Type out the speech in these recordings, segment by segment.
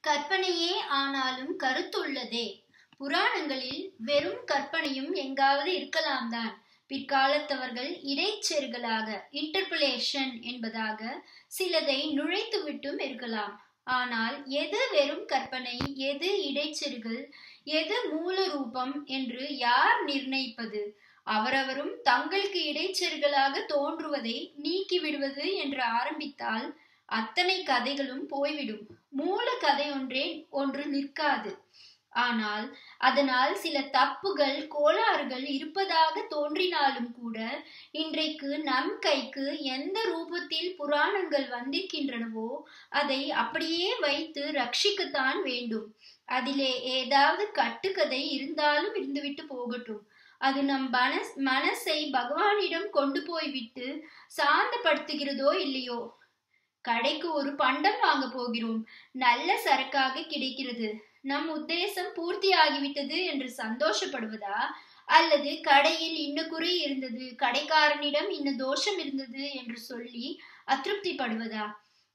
கற்பனையே ஆனாலும் கருத்துள்ளதே புராணங்களில் வெறும் கற்பனையும் எங்காவது இருக்கலாம்தான் பிற்காலத்தவர்கள் இடைச்செருகலாக இன்டர்பிளேஷன் என்பதாக சிலதை நுழைத்துவிட்டும் இருக்கலாம் ஆனால் எது வெறும் கற்பனை எது இடைச்செருகல் எது மூல ரூபம் என்று யார் நிர்ணயிப்பது அவரவரும் தங்களுக்கு இடைச்செருகலாக தோன்றுவதை நீக்கிவிடுவது என்று ஆரம்பித்தால் அத்தனை கதைகளும் போய்விடும் மூல கதை ஒன்றே ஒன்று நிற்காது ஆனால் அதனால் சில தப்புகள் கோளாறுகள் இருப்பதாக தோன்றினாலும் கூட இன்றைக்கு நம் கைக்கு எந்த ரூபத்தில் புராணங்கள் வந்திருக்கின்றனவோ அதை அப்படியே வைத்து ரட்சிக்கத்தான் வேண்டும் அதிலே ஏதாவது கட்டுக்கதை இருந்தாலும் இருந்துவிட்டு போகட்டும் அது நம் மனஸ் மனசை பகவானிடம் கொண்டு போய்விட்டு சாந்தப்படுத்துகிறதோ இல்லையோ கடைக்கு ஒரு பண்டம் வாங்க போகிறோம் நல்ல சரக்காக கிடைக்கிறது நம் உத்தேசம் பூர்த்தி ஆகிவிட்டது என்று சந்தோஷப்படுவதா அல்லது கடையில் இன்ன குறை இருந்தது கடைக்காரனிடம் இன்ன தோஷம் இருந்தது என்று சொல்லி அதிருப்திப்படுவதா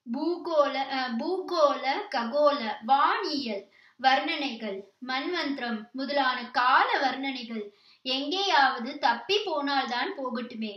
பூகோள பூகோள ககோள வானியல் வர்ணனைகள் மன்வந்திரம் முதலான கால வர்ணனைகள் எங்கேயாவது தப்பி போனால்தான் போகட்டுமே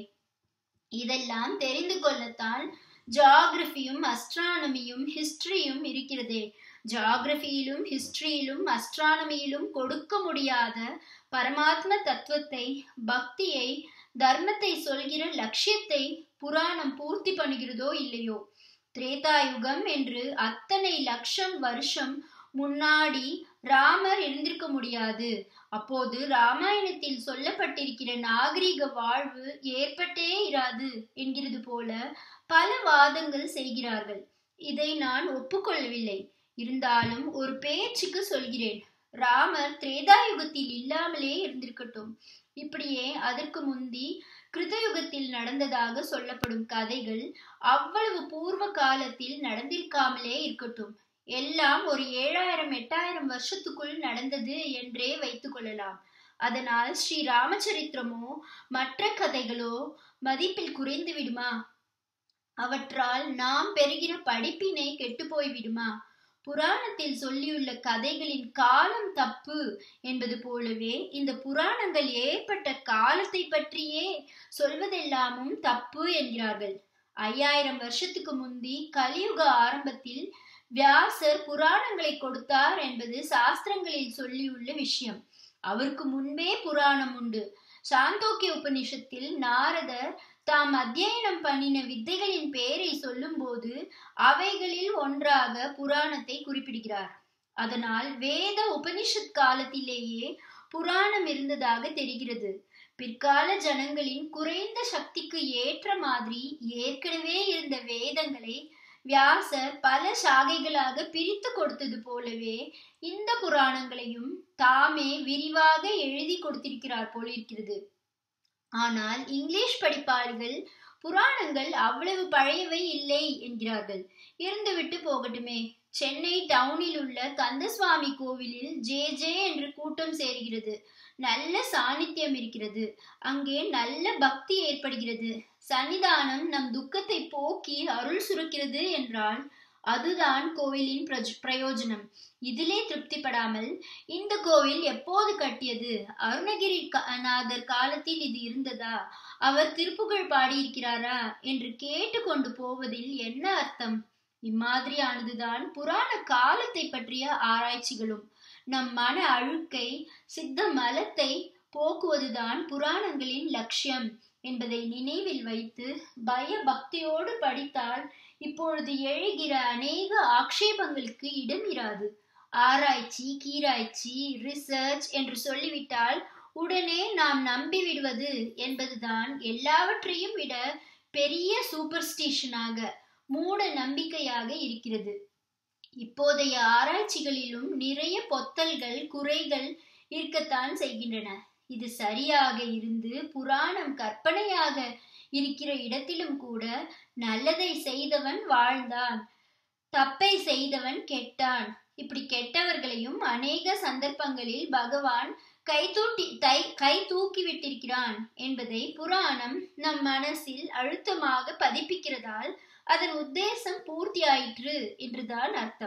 இதெல்லாம் தெரிந்து கொள்ளத்தான் ஜாகிரபியும் அஸ்ட்ரானமியும் ஹிஸ்டரியும் இருக்கிறதே ஜாகிரபியிலும் ஹிஸ்டரியிலும் அஸ்ட்ரானமியிலும் கொடுக்க முடியாத பரமாத்ம தத்துவத்தை பக்தியை தர்மத்தை சொல்கிற லட்சியத்தை புராணம் பூர்த்தி பண்ணுகிறதோ இல்லையோ திரேதாயுகம் என்று அத்தனை லட்சம் வருஷம் முன்னாடி ராமர் இருந்திருக்க முடியாது அப்போது ராமாயணத்தில் சொல்லப்பட்டிருக்கிற நாகரிக வாழ்வு ஏற்பட்டே இராது என்கிறது போல பல வாதங்கள் செய்கிறார்கள் இதை நான் ஒப்புக்கொள்ளவில்லை இருந்தாலும் ஒரு பேச்சுக்கு சொல்கிறேன் ராமர் திரேதாயுகத்தில் இல்லாமலே இருந்திருக்கட்டும் இப்படியே அதற்கு முந்தி கிருதயுகத்தில் நடந்ததாக சொல்லப்படும் கதைகள் அவ்வளவு பூர்வ காலத்தில் நடந்திருக்காமலே இருக்கட்டும் எல்லாம் ஒரு ஏழாயிரம் எட்டாயிரம் வருஷத்துக்குள் நடந்தது என்றே வைத்துக் கொள்ளலாம் அதனால் ஸ்ரீ ராமச்சரித்திரமோ மற்ற கதைகளோ மதிப்பில் குறைந்து விடுமா அவற்றால் நாம் பெறுகிற படிப்பினை கெட்டு போய்விடுமா புராணத்தில் சொல்லியுள்ள கதைகளின் காலம் தப்பு என்பது போலவே இந்த புராணங்கள் ஏற்பட்ட காலத்தை பற்றியே சொல்வதெல்லாமும் தப்பு என்கிறார்கள் ஐயாயிரம் வருஷத்துக்கு முந்தி கலியுக ஆரம்பத்தில் வியாசர் புராணங்களை கொடுத்தார் என்பது சாஸ்திரங்களில் சொல்லியுள்ள விஷயம் அவருக்கு முன்பே புராணம் உண்டு சாந்தோக்கிய உபனிஷத்தில் நாரதர் தாம் அத்தியனம் பண்ணின வித்தைகளின் பெயரை சொல்லும்போது அவைகளில் ஒன்றாக புராணத்தை குறிப்பிடுகிறார் அதனால் வேத உபனிஷத் காலத்திலேயே புராணம் இருந்ததாக தெரிகிறது பிற்கால ஜனங்களின் குறைந்த சக்திக்கு ஏற்ற மாதிரி ஏற்கனவே இருந்த வேதங்களை வியாசர் பல சாகைகளாக பிரித்து கொடுத்தது போலவே இந்த புராணங்களையும் தாமே விரிவாக எழுதி கொடுத்திருக்கிறார் போலிருக்கிறது ஆனால் இங்கிலீஷ் படிப்பாளிகள் புராணங்கள் அவ்வளவு பழையவை இல்லை என்கிறார்கள் இருந்துவிட்டு போகட்டுமே சென்னை டவுனில் உள்ள கந்தசுவாமி கோவிலில் ஜே ஜே என்று கூட்டம் சேர்கிறது நல்ல சாநித்தியம் இருக்கிறது அங்கே நல்ல பக்தி ஏற்படுகிறது சன்னிதானம் நம் துக்கத்தை போக்கி அருள் சுரக்கிறது என்றால் அதுதான் கோவிலின் பிரயோஜனம் இதிலே திருப்திப்படாமல் இந்த கோவில் எப்போது கட்டியது அருணகிரி நாதர் காலத்தில் இது இருந்ததா அவர் திருப்புகழ் பாடியிருக்கிறாரா என்று கேட்டு கொண்டு போவதில் என்ன அர்த்தம் இம்மாதிரியானதுதான் புராண காலத்தை பற்றிய ஆராய்ச்சிகளும் நம் மன அழுக்கை சித்த மலத்தை போக்குவதுதான் புராணங்களின் லட்சியம் என்பதை நினைவில் வைத்து பய பக்தியோடு படித்தால் இப்பொழுது எழுகிற அநேக ஆக்ஷேபங்களுக்கு இடம் இராது ஆராய்ச்சி கீராய்ச்சி ரிசர்ச் என்று சொல்லிவிட்டால் உடனே நாம் நம்பி விடுவது என்பதுதான் எல்லாவற்றையும் விட பெரிய சூப்பர்ஸ்டிஷனாக மூட நம்பிக்கையாக இருக்கிறது இப்போதைய ஆராய்ச்சிகளிலும் நிறைய பொத்தல்கள் குறைகள் இருக்கத்தான் செய்கின்றன இது சரியாக இருந்து புராணம் கற்பனையாக இருக்கிற இடத்திலும் கூட நல்லதை செய்தவன் வாழ்ந்தான் தப்பை செய்தவன் கெட்டான் இப்படி கெட்டவர்களையும் அநேக சந்தர்ப்பங்களில் பகவான் கை தூட்டி தை கை தூக்கி விட்டிருக்கிறான் என்பதை புராணம் நம் மனசில் அழுத்தமாக பதிப்பிக்கிறதால் அதன் உத்தேசம் பூர்த்தியாயிற்று என்றுதான் அர்த்தம்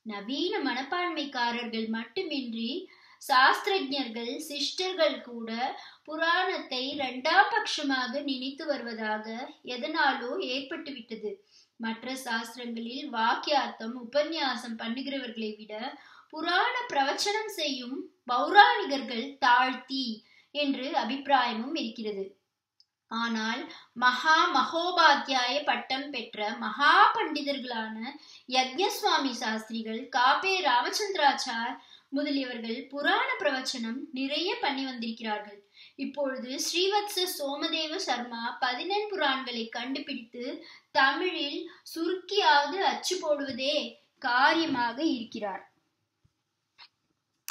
நவீன மனப்பான்மைக்காரர்கள் மட்டுமின்றி சாஸ்திரஜர்கள் சிஷ்டர்கள் கூட புராணத்தை இரண்டாம் பட்சமாக நினைத்து வருவதாக எதனாலோ ஏற்பட்டுவிட்டது மற்ற சாஸ்திரங்களில் வாக்கியார்த்தம் உபன்யாசம் பண்ணுகிறவர்களை விட புராண பிரவச்சனம் செய்யும் பௌராணிகர்கள் தாழ்த்தி என்று அபிப்பிராயமும் இருக்கிறது ஆனால் மகா மகோபாத்தியாய பட்டம் பெற்ற மகா பண்டிதர்களான யக்ஞசுவாமி சாஸ்திரிகள் காப்பே ராமச்சந்திராச்சார் முதலியவர்கள் புராண பிரவச்சனம் நிறைய பண்ணி வந்திருக்கிறார்கள் இப்பொழுது ஸ்ரீவத்ச சோமதேவ சர்மா பதினெண் புராண்களை கண்டுபிடித்து தமிழில் சுருக்கியாவது அச்சு போடுவதே காரியமாக இருக்கிறார்